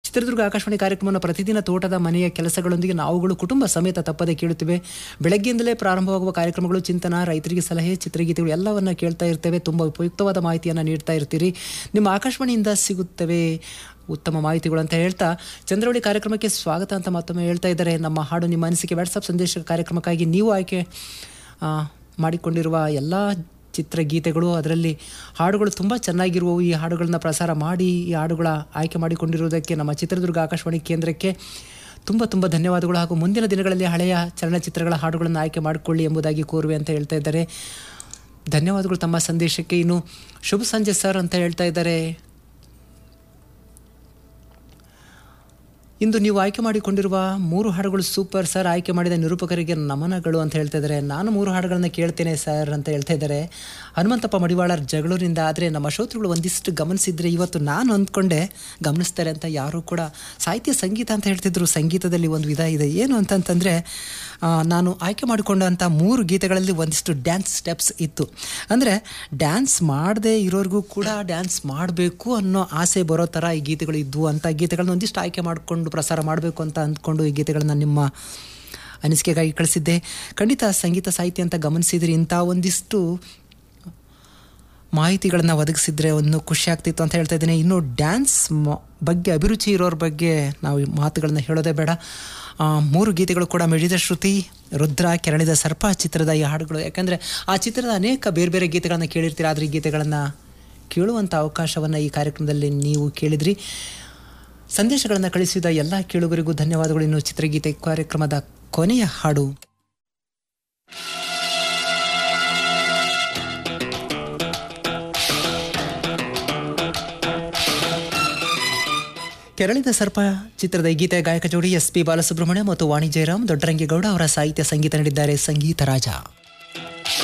ಚಿತ್ರದುರ್ಗ ಆಕಾಶವಾಣಿ ಕಾರ್ಯಕ್ರಮವನ್ನು ಪ್ರತಿದಿನ ತೋಟದ ಮನೆಯ ಕೆಲಸಗಳೊಂದಿಗೆ ನಾವುಗಳು ಕುಟುಂಬ ಸಮೇತ ತಪ್ಪದೆ ಕೇಳುತ್ತೇವೆ ಬೆಳಗ್ಗೆಯಿಂದಲೇ ಪ್ರಾರಂಭವಾಗುವ ಕಾರ್ಯಕ್ರಮಗಳು ಚಿಂತನ ರೈತರಿಗೆ ಸಲಹೆ ಚಿತ್ರಗೀತೆಗಳು ಎಲ್ಲವನ್ನ ಕೇಳ್ತಾ ಇರ್ತೇವೆ ತುಂಬ ಉಪಯುಕ್ತವಾದ ಮಾಹಿತಿಯನ್ನು ನೀಡ್ತಾ ಇರ್ತೀರಿ ನಿಮ್ಮ ಆಕಾಶವಾಣಿಯಿಂದ ಸಿಗುತ್ತವೆ ಉತ್ತಮ ಮಾಹಿತಿಗಳು ಅಂತ ಹೇಳ್ತಾ ಚಂದ್ರವಳಿ ಕಾರ್ಯಕ್ರಮಕ್ಕೆ ಸ್ವಾಗತ ಅಂತ ಮತ್ತೊಮ್ಮೆ ಹೇಳ್ತಾ ಇದ್ದಾರೆ ನಮ್ಮ ಹಾಡು ನಿಮ್ಮ ಅನಿಸಿಕೆ ವಾಟ್ಸಪ್ ಸಂದೇಶ ಕಾರ್ಯಕ್ರಮಕ್ಕಾಗಿ ನೀವು ಆಯ್ಕೆ ಆ, ಮಾಡಿಕೊಂಡಿರುವ ಎಲ್ಲ ಚಿತ್ರಗೀತೆಗಳು ಅದರಲ್ಲಿ ಹಾಡುಗಳು ತುಂಬ ಚೆನ್ನಾಗಿರುವವು ಈ ಹಾಡುಗಳನ್ನ ಪ್ರಸಾರ ಮಾಡಿ ಈ ಹಾಡುಗಳ ಆಯ್ಕೆ ಮಾಡಿಕೊಂಡಿರುವುದಕ್ಕೆ ನಮ್ಮ ಚಿತ್ರದುರ್ಗ ಆಕಾಶವಾಣಿ ಕೇಂದ್ರಕ್ಕೆ ತುಂಬ ತುಂಬ ಧನ್ಯವಾದಗಳು ಹಾಗೂ ಮುಂದಿನ ದಿನಗಳಲ್ಲಿ ಹಳೆಯ ಚಲನಚಿತ್ರಗಳ ಹಾಡುಗಳನ್ನು ಆಯ್ಕೆ ಮಾಡಿಕೊಳ್ಳಿ ಎಂಬುದಾಗಿ ಕೋರುವೆ ಅಂತ ಹೇಳ್ತಾ ಇದ್ದಾರೆ ಧನ್ಯವಾದಗಳು ತಮ್ಮ ಸಂದೇಶಕ್ಕೆ ಇನ್ನು ಶುಭ ಸಂಜೆ ಸರ್ ಅಂತ ಹೇಳ್ತಾ ಇದ್ದಾರೆ ಇಂದು ನೀವು ಆಯ್ಕೆ ಮಾಡಿಕೊಂಡಿರುವ ಮೂರು ಹಾಡುಗಳು ಸೂಪರ್ ಸರ್ ಆಯ್ಕೆ ಮಾಡಿದ ನಿರೂಪಕರಿಗೆ ನಮನಗಳು ಅಂತ ಹೇಳ್ತಾ ಇದ್ದಾರೆ ನಾನು ಮೂರು ಹಾಡುಗಳನ್ನು ಕೇಳ್ತೇನೆ ಸರ್ ಅಂತ ಹೇಳ್ತಾ ಇದ್ದಾರೆ ಹನುಮಂತಪ್ಪ ಮಡಿವಾಳರ್ ಜಗಳೂರಿನಿಂದ ಆದರೆ ನಮ್ಮ ಶ್ರೋತೃಗಳು ಒಂದಿಷ್ಟು ಗಮನಿಸಿದ್ರೆ ಇವತ್ತು ನಾನು ಅಂದ್ಕೊಂಡೆ ಗಮನಿಸ್ತಾರೆ ಅಂತ ಯಾರೂ ಕೂಡ ಸಾಹಿತ್ಯ ಸಂಗೀತ ಅಂತ ಹೇಳ್ತಿದ್ರು ಸಂಗೀತದಲ್ಲಿ ಒಂದು ವಿಧ ಇದೆ ಏನು ಅಂತಂತಂದರೆ ನಾನು ಆಯ್ಕೆ ಮಾಡಿಕೊಂಡಂಥ ಮೂರು ಗೀತೆಗಳಲ್ಲಿ ಒಂದಿಷ್ಟು ಡ್ಯಾನ್ಸ್ ಸ್ಟೆಪ್ಸ್ ಇತ್ತು ಅಂದರೆ ಡ್ಯಾನ್ಸ್ ಮಾಡದೇ ಇರೋರಿಗೂ ಕೂಡ ಡ್ಯಾನ್ಸ್ ಮಾಡಬೇಕು ಅನ್ನೋ ಆಸೆ ಬರೋ ಥರ ಈ ಗೀತೆಗಳು ಇದ್ವು ಅಂತ ಗೀತೆಗಳನ್ನ ಒಂದಿಷ್ಟು ಆಯ್ಕೆ ಮಾಡಿಕೊಂಡು ಪ್ರಸಾರ ಮಾಡಬೇಕು ಅಂತ ಅಂದ್ಕೊಂಡು ಈ ಗೀತೆಗಳನ್ನ ನಿಮ್ಮ ಅನಿಸಿಕೆಗಾಗಿ ಕಳಿಸಿದ್ದೆ ಖಂಡಿತ ಸಂಗೀತ ಸಾಹಿತ್ಯ ಅಂತ ಗಮನಿಸಿದ್ರಿ ಇಂಥ ಒಂದಿಷ್ಟು ಮಾಹಿತಿಗಳನ್ನು ಒದಗಿಸಿದ್ರೆ ಒಂದು ಖುಷಿ ಆಗ್ತಿತ್ತು ಅಂತ ಹೇಳ್ತಾ ಇದ್ದೀನಿ ಇನ್ನು ಡ್ಯಾನ್ಸ್ ಬಗ್ಗೆ ಅಭಿರುಚಿ ಇರೋರ ಬಗ್ಗೆ ನಾವು ಈ ಮಾತುಗಳನ್ನ ಹೇಳೋದೇ ಬೇಡ ಆ, ಮೂರು ಗೀತೆಗಳು ಕೂಡ ಮಿಡಿದ ಶ್ರುತಿ ರುದ್ರ ಕೆರಳಿದ ಸರ್ಪ ಚಿತ್ರದ ಈ ಹಾಡುಗಳು ಯಾಕಂದರೆ ಆ ಚಿತ್ರದ ಅನೇಕ ಬೇರೆ ಬೇರೆ ಗೀತೆಗಳನ್ನು ಕೇಳಿರ್ತೀರ ಆದರೆ ಈ ಗೀತೆಗಳನ್ನು ಕೇಳುವಂಥ ಅವಕಾಶವನ್ನು ಈ ಕಾರ್ಯಕ್ರಮದಲ್ಲಿ ನೀವು ಕೇಳಿದ್ರಿ ಸಂದೇಶಗಳನ್ನು ಕಳಿಸಿದ ಎಲ್ಲ ಕೇಳುಗರಿಗೂ ಧನ್ಯವಾದಗಳು ಇನ್ನು ಚಿತ್ರಗೀತೆ ಕಾರ್ಯಕ್ರಮದ ಕೊನೆಯ ಹಾಡು ಕೆರಳಿದ ಸರ್ಪ ಚಿತ್ರದ ಈ ಗೀತೆಯ ಗಾಯಕ ಜೋಡಿ ಎಸ್ ಪಿ ಬಾಲಸುಬ್ರಹ್ಮಣ್ಯ ಮತ್ತು ವಾಣಿ ಜಯರಾಮ್ ದೊಡ್ಡರಂಗೇಗೌಡ ಅವರ ಸಾಹಿತ್ಯ ಸಂಗೀತ ನೀಡಿದ್ದಾರೆ ಸಂಗೀತ ರಾಜ